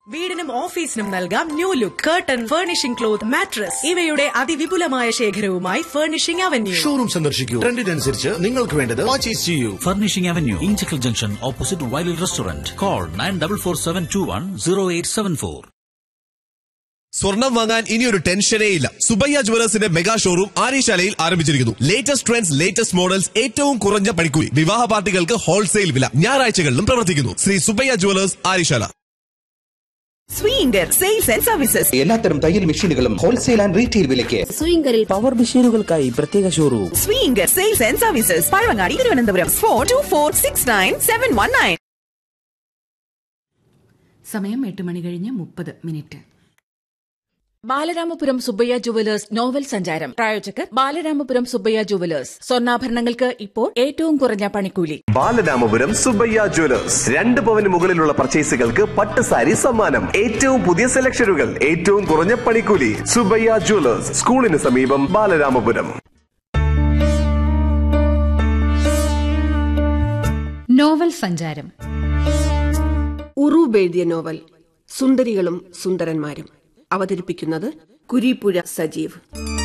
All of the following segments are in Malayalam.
വീടിനും ഓഫീസിനും നൽകാം new look curtain furnishing cloth mattress ഇവയുടെ അതിവിപുലമായ ശേഖരവുമായി ഫർണിഷിംഗ് അവന്യൂ ഷോറൂം സന്ദർശിക്കൂ ട്രെൻഡിനനുസരിച്ച് നിങ്ങൾക്ക് വേണ്ടത് പർച്ചേസ് ചെയ്യൂ Furnishing Avenue, Inchicle Junction, opposite Wiley Restaurant. Call 9447210874. സ്വർണം വാങ്ങാൻ ഇനി ഒരു ടെൻഷനേ ഇല്ല സുബയ്യ ജുവലേഴ്സിന്റെ മെഗാ ഷോറൂം ആര്യശാലയിൽ ആരംഭിച്ചിരിക്കുന്നു ലേറ്റസ്റ്റ് ട്രെൻഡ്സ് ലേറ്റസ്റ്റ് മോഡൽസ് ഏറ്റവും കുറഞ്ഞ പണിക്കൂലി വിവാഹ പാർട്ടികൾക്ക് ഹോൾസെയിൽ വില ഞായറാഴ്ചകളിലും പ്രവർത്തിക്കുന്നു Sri Subbaiah jewellers Aryasala Swinger sales and services എല്ലാത്തരം തയ്യൽ മെഷീനുകളും ഹോൾസെയിൽ ആൻഡ് റീറ്റെയിൽ വിലയ്ക്ക് സ്വിംഗറിൽ പവർ മെഷീനുകൾക്കായി പ്രത്യേക showroom Swinger sales and services Pazhavangadi Thiruvananthapuram four two four six nine seven one nine സമയം എട്ട് മണി കഴിഞ്ഞ് മുപ്പത് minute Balaramapuram Subbaiah jewellers novel സഞ്ചാരം പ്രായോജകർ ബാലരാമപുരം സുബ്ബയ്യ ജുവലേഴ്സ് സ്വർണ്ണാഭരണങ്ങൾക്ക് ഇപ്പോൾ ഏറ്റവും കുറഞ്ഞ പണിക്കൂലി ബാലരാമപുരം സുബയ്യ ജ്വല്ലേഴ്സ് രണ്ട് പവന് മുകളിലുള്ള പർച്ചേസുകൾക്ക് പട്ട് സാരി സമ്മാനം ഏറ്റവും പുതിയ സെലക്ഷനുകൾ ഏറ്റവും കുറഞ്ഞ പണിക്കൂലി സുബയ്യ ജ്വല്ലേഴ്സ് സ്കൂളിന് സമീപം ബാലരാമപുരം നോവൽ സഞ്ചാരം ഉറൂബ് എഴുതിയ നോവൽ സുന്ദരികളും സുന്ദരന്മാരും അവതരിപ്പിക്കുന്നത് കുരീപ്പുഴ സജീവ്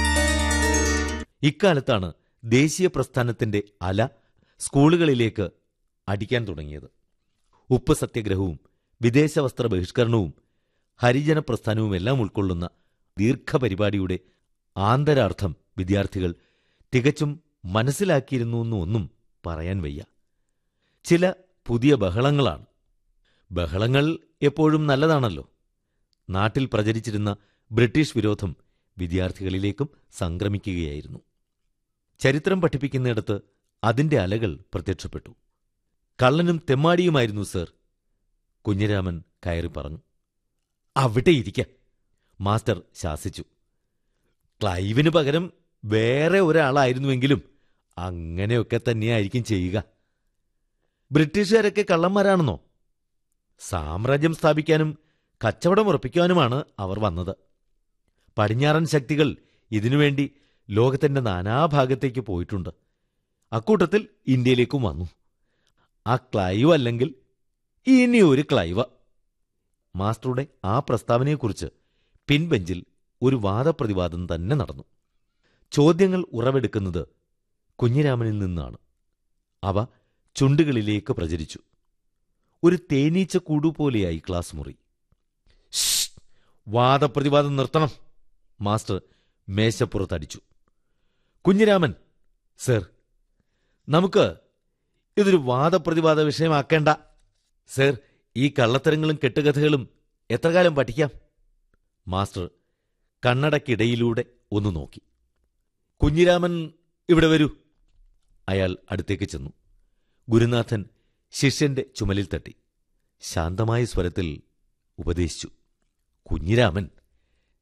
ഇക്കാലത്താണ് ദേശീയ പ്രസ്ഥാനത്തിന്റെ അല സ്കൂളുകളിലേക്ക് അടിക്കാൻ തുടങ്ങിയത് ഉപ്പ് സത്യഗ്രഹവും വിദേശ വസ്ത്ര ബഹിഷ്കരണവും ഹരിജന പ്രസ്ഥാനവുമെല്ലാം ഉൾക്കൊള്ളുന്ന ദീർഘപരിപാടിയുടെ ആന്തരാർത്ഥം വിദ്യാർത്ഥികൾ തികച്ചും മനസ്സിലാക്കിയിരുന്നു എന്നൊന്നും പറയാൻ വയ്യ ചില പുതിയ ബഹളങ്ങളാണ് ബഹളങ്ങൾ എപ്പോഴും നല്ലതാണല്ലോ നാട്ടിൽ പ്രചരിച്ചിരുന്ന ബ്രിട്ടീഷ് വിരോധം വിദ്യാർത്ഥികളിലേക്കും സംക്രമിക്കുകയായിരുന്നു ചരിത്രം പഠിപ്പിക്കുന്നിടത്ത് അതിന്റെ അലകൾ പ്രത്യക്ഷപ്പെട്ടു കള്ളനും തെമ്മാടിയുമായിരുന്നു സർ കുഞ്ഞിരാമൻ കയറി പറഞ്ഞു അവിടെ ഇരിക്ക മാസ്റ്റർ ശാസിച്ചു ക്ലൈവിന് പകരം വേറെ ഒരാളായിരുന്നുവെങ്കിലും അങ്ങനെയൊക്കെ തന്നെയായിരിക്കും ചെയ്യുക ബ്രിട്ടീഷുകാരൊക്കെ കള്ളന്മാരാണെന്നോ സാമ്രാജ്യം സ്ഥാപിക്കാനും കച്ചവടം ഉറപ്പിക്കാനുമാണ് അവർ വന്നത് പടിഞ്ഞാറൻ ശക്തികൾ ഇതിനുവേണ്ടി ലോകത്തിന്റെ നാനാഭാഗത്തേക്ക് പോയിട്ടുണ്ട് അക്കൂട്ടത്തിൽ ഇന്ത്യയിലേക്കും വന്നു ആ ക്ലൈവ് അല്ലെങ്കിൽ ഇനി ഒരു ക്ലൈവ് മാസ്റ്ററുടെ ആ പ്രസ്താവനയെക്കുറിച്ച് പിൻബെഞ്ചിൽ ഒരു വാദപ്രതിവാദം തന്നെ നടന്നു ചോദ്യങ്ങൾ ഉറവെടുക്കുന്നത് കുഞ്ഞിരാമനിൽ നിന്നാണ് അവ ചുണ്ടുകളിലേക്ക് പ്രചരിച്ചു ഒരു തേനീച്ച കൂടുപോലെയായി ക്ലാസ് മുറി "ഷ്ഷ്! വാദപ്രതിവാദം നിർത്തണം മാസ്റ്റർ മേശപ്പുറത്തടിച്ചു കുഞ്ഞിരാമൻ സർ നമുക്ക് ഇതൊരു വാദപ്രതിവാദ വിഷയമാക്കേണ്ട സർ ഈ കള്ളത്തരങ്ങളും കെട്ടുകഥകളും എത്ര കാലം പഠിക്കാം മാസ്റ്റർ കണ്ണടക്കിടയിലൂടെ ഒന്ന് നോക്കി കുഞ്ഞിരാമൻ ഇവിടെ വരൂ അയാൾ അടുത്തേക്ക് ചെന്നു ഗുരുനാഥൻ ശിഷ്യന്റെ ചുമലിൽ തട്ടി ശാന്തമായ സ്വരത്തിൽ ഉപദേശിച്ചു കുഞ്ഞിരാമൻ